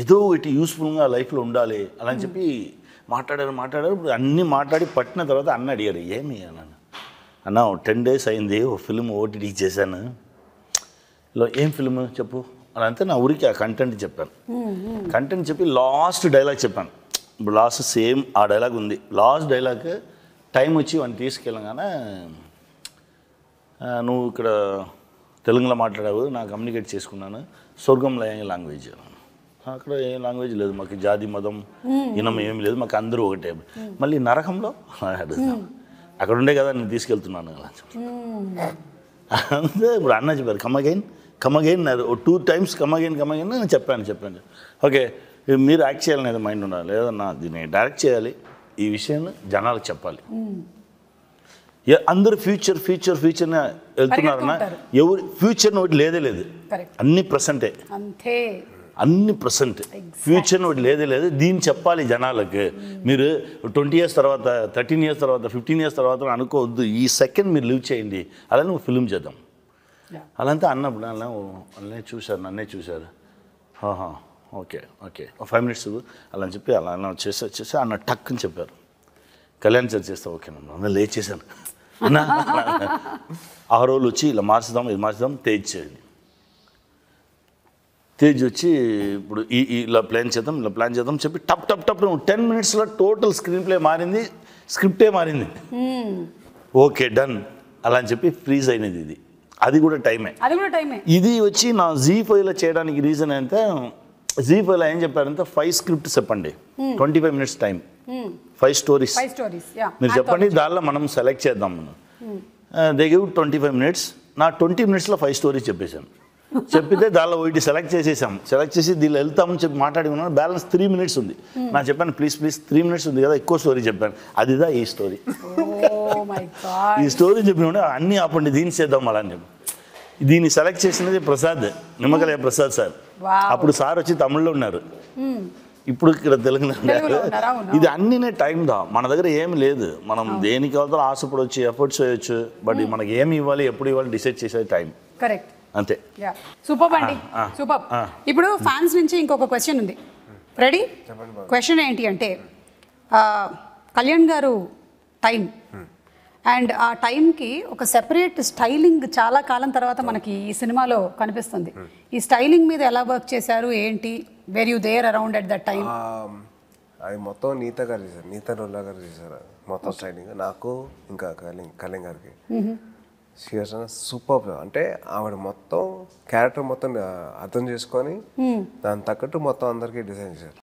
ఏదో ఒకటి యూస్ఫుల్గా లైఫ్లో ఉండాలి అలా అని చెప్పి మాట్లాడారు మాట్లాడారు ఇప్పుడు అన్నీ మాట్లాడి పట్టిన తర్వాత అన్న అడిగారు ఏమి అన్నాను అన్న టెన్ డేస్ అయింది ఓ ఫిల్మ్ ఓటీటీ చేశాను ఇలా ఏం ఫిల్మ్ చెప్పు అని అంటే నా ఊరికి ఆ కంటెంట్ చెప్పాను కంటెంట్ చెప్పి లాస్ట్ డైలాగ్ చెప్పాను ఇప్పుడు లాస్ట్ సేమ్ ఆ డైలాగ్ ఉంది లాస్ట్ డైలాగ్ టైం వచ్చి వాడిని తీసుకెళ్ళగానే ఆ, నువ్వు ఇక్కడ తెలుగులో మాట్లాడావు నా కమ్యూనికేట్ చేసుకున్నాను స్వర్గంలో ఏ లాంగ్వేజ్ అక్కడ ఏ లాంగ్వేజ్ లేదు మాకు జాతి మతం ఇనం ఏమి లేదు మాకు అందరూ ఒకటే మళ్ళీ నరకంలో అడుగుతాం అక్కడ ఉండే కదా నేను తీసుకెళ్తున్నాను అలా చెప్పి. అంతే ఇప్పుడు అన్న చెప్పారు come again come again two times come again come again నేను చెప్పాను చెప్పాను ఓకే ఇది మీరు యాక్ట్ చేయాలని ఏదో మైండ్ ఉండాలి లేదన్నా దీన్ని డైరెక్ట్ చేయాలి ఈ విషయాన్ని జనాలకు చెప్పాలి ఏ- అందరూ ఫ్యూచర్ ఫ్యూచర్ ఫ్యూచర్ వెళ్తున్నారన్నా పరిగెడుతుంటారు. ఎవరు ఫ్యూచర్ ఒకటి లేదే లేదు కరెక్ట్ అన్ని ప్రజెంటే అంతే అన్ని ప్రజెంట్ ఫ్యూచర్ ఒకటి లేదే లేదు దీన్ని చెప్పాలి జనాలకి మీరు ట్వంటీ ఇయర్స్ తర్వాత థర్టీన్ ఇయర్స్ తర్వాత ఫిఫ్టీన్ ఇయర్స్ తర్వాత అనుకోవద్దు ఈ సెకండ్ మీరు లివ్ చేయండి అలా నువ్వు ఫిల్మ్ చేద్దాం Yeah. అలాంటి అన్నప్పుడు అలా అన్నీ చూశారు నన్నే చూశారు ఆహా ఓకే ఓకే ఫైవ్ మినిట్స్ అలా అని చెప్పి అలా అలా చేసి వచ్చేసి అన్న టక్ అని చెప్పారు కళ్యాణ్ సార్ చేస్తా ఓకే అన్న లేచేసాను అన్న ఆ రోజులు వచ్చి ఇలా మార్చుదాం ఇది మార్చుదాం తేజ్ చేయండి తేజ్ వచ్చి ఇప్పుడు ఈ ఈ ఇలా ప్లాన్ చేద్దాం ఇలా ప్లాన్ చేద్దాం చెప్పి టప్ టప్ టప్ టెన్ మినిట్స్లో టోటల్ స్క్రీన్ ప్లే మారింది స్క్రిప్టే మారింది ఓకే డన్ అలా అని చెప్పి ఫ్రీజ్ అయినది ఇది అది కూడా టైమే అది కూడా టైమే ఇది వచ్చి నా జీ ఫైవ్లో చేయడానికి రీజన్ అయితే జీ ఫైవ్లో ఏం చెప్పారంటే ఫైవ్ స్క్రిప్ట్ చెప్పండి twenty five minutes time five stories five stories yeah మీరు చెప్పండి దానిలో మనం సెలెక్ట్ చేద్దాం మనం they give twenty five minutes నా ట్వంటీ మినిట్స్లో ఫైవ్ స్టోరీస్ చెప్పేశాను చెప్పితే దానిలో ఒకటి సెలెక్ట్ చేసేసాం సెలెక్ట్ చేసి దీనిలో వెళ్తామని చెప్పి మాట్లాడుకున్నాను బ్యాలెన్స్ త్రీ మినిట్స్ ఉంది నా చెప్పాను ప్లీజ్ ప్లీజ్ త్రీ మినిట్స్ ఉంది కదా ఎక్కువ స్టోరీ చెప్పాను అదిదా ఈ స్టోరీ ఓ మై గాడ్ ఈ స్టోరీ చెప్పినప్పుడు అన్నీ ఆపండి దీన్ని చేద్దాం అలా అని చెప్పి దీన్ని సెలెక్ట్ చేసినది ప్రసాద్ నిమ్మకలే ప్రసాద్ సార్ Wow. అప్పుడు సార్ వచ్చి తమిళ్లో ఉన్నారు ఇప్పుడు ఇక్కడ తెలుగులో తెలుగులో ఉన్నారు. ఉన్నారు, అవును. ఇది అన్నీనే టైం దా మన దగ్గర ఏమి లేదు మనం దేనికి వెళ్తారో ఆశపడవచ్చు ఎఫర్ట్స్ చేయొచ్చు బట్ మనకి ఏమి ఇవ్వాలి ఎప్పుడు ఇవ్వాలి డిసైడ్ చేసేది టైం కరెక్ట్ అంతే యా సూపర్ అండి ఆ, సూపర్ ఆ. ఇప్పుడు ఫ్యాన్స్ నుంచి ఇంకొక క్వశ్చన్ ఉంది రెడీ క్వశ్చన్ ఏంటి అంటే ఆ, కళ్యాణ్ గారు టైం అండ్ ఆ టైంకి ఒక సెపరేట్ స్టైలింగ్ చాలా కాలం తర్వాత మనకి ఈ సినిమాలో కనిపిస్తుంది ఈ స్టైలింగ్ మీద ఎలా వర్క్ చేశారు ఏంటి where you there around at that time ఆ, అది మొత్తం నీత గారు చేశారు నీత రోల్లా గారు చేశారు మొత్తం స్టైలింగ్ నాకు ఇంకా కళ్యాణ్ కళ్యాణ్ గారికి సీరియస్ సూపర్ అంటే ఆవిడ మొత్తం క్యారెక్టర్ మొత్తం ఆ, అర్థం చేసుకొని దాని తగ్గట్టు మొత్తం అందరికీ డిజైన్ చేశారు